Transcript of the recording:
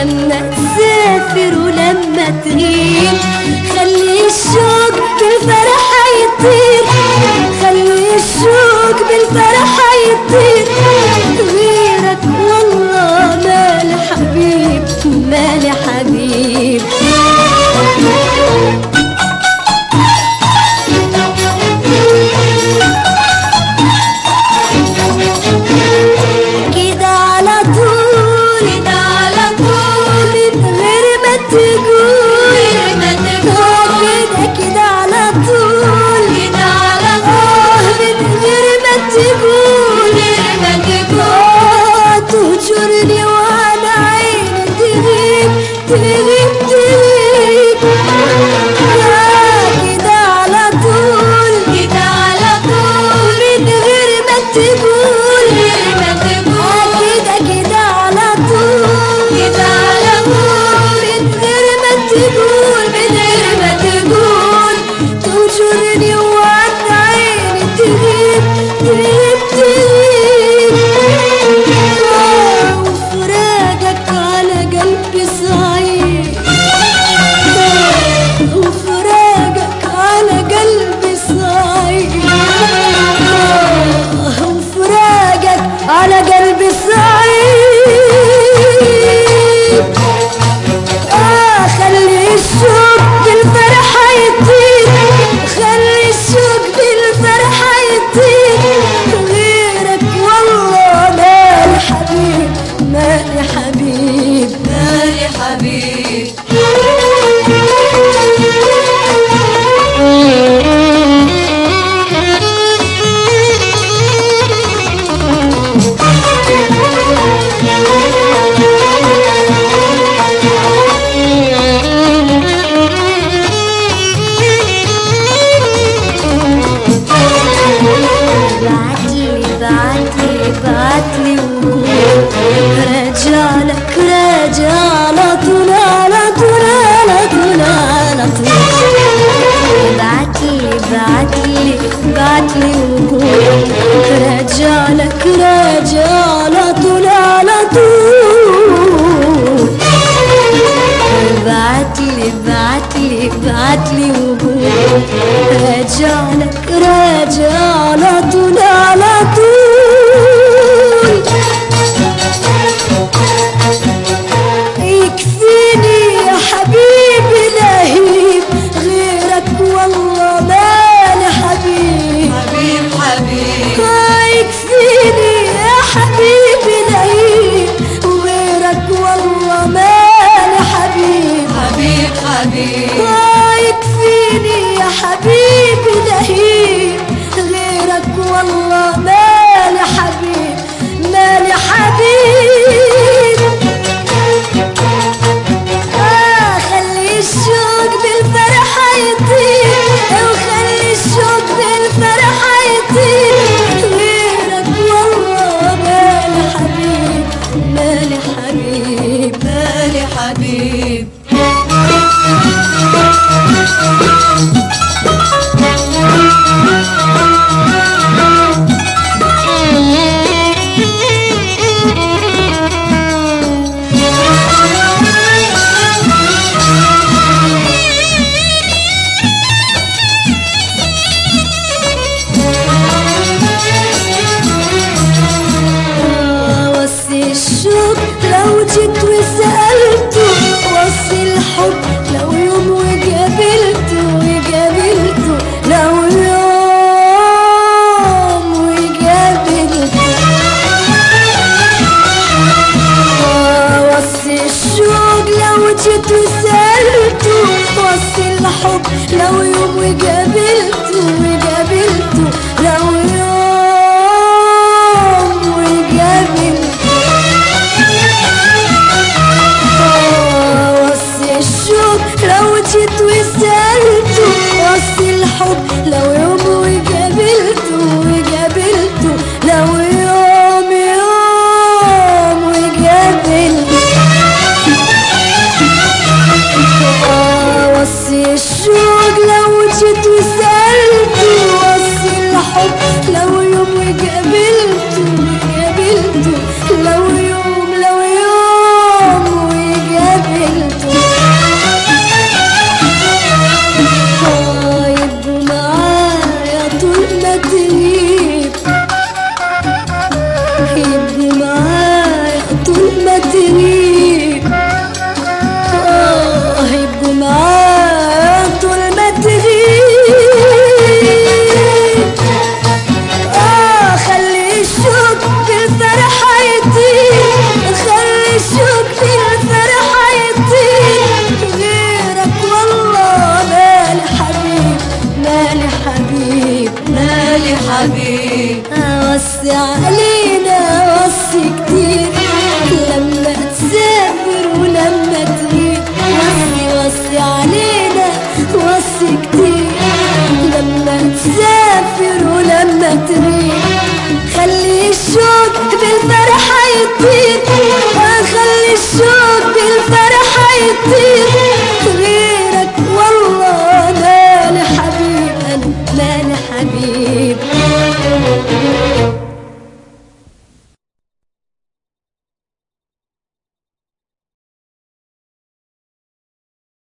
لما تسافر ولما تغيب خلي الشوق بالفرح يطير خلي الشوق بالفرح يطير غيرك والله مال حبيب مال حبيب كده على طول كده على طول من غير ما تقول غير ما تقول كده كده على طول كده على طول من غير ما تقول غير ما تقول تهجرني وانا عيني تغيب تغيب تغيب كده على طول كده على طول من غير ما تقول غير ما تقول كده كده على طول كده على طول من غير ما تقول من غير ما تقول تهجرني وانا عيني تغيب تغيب تغيب وفراقك على قلبي صعيب وفراقك على قلبي صعيب وفراقك على قلبي صعيب آه خلي الشوق بالفرحة يطير خلي الشوق بالفرحة يطير غيرك والله مالي حبيب مالي حبيب مالي حبيب بعتلي بعتلي بعتلي وقول رجالك راجع على طول على طول على طول على طول بعتلي بعتلي بعتلي وقول رجالك راجع على طول على طول بعتلي بعتلي بعتلي وقول راجعلك راجع على طول على طول يكفيني يا حبيبي لهيب غيرك والله مالي حبيب حبيب حبيب ما يكفيني يا حبيبي لهيب وغيرك والله مالي حبيب حبيب حبيب ما يكفيني يا حبيبي لهيب غيرك والله مالي حبيب مالي حبيب آه خلي الشوق بالفرحة يطير وخلي الشوق بالفرحة يطير غيرك والله مالي حبيب مالي حبيب مالي حبيب وصي الشوق لو جيت وسألته وصي الحب لو يوم وقابلته وقابلته لو يوم وقابلته وصي الشوق لو جيت وسألته وصي الحب لو يوم وقابلته وقابلته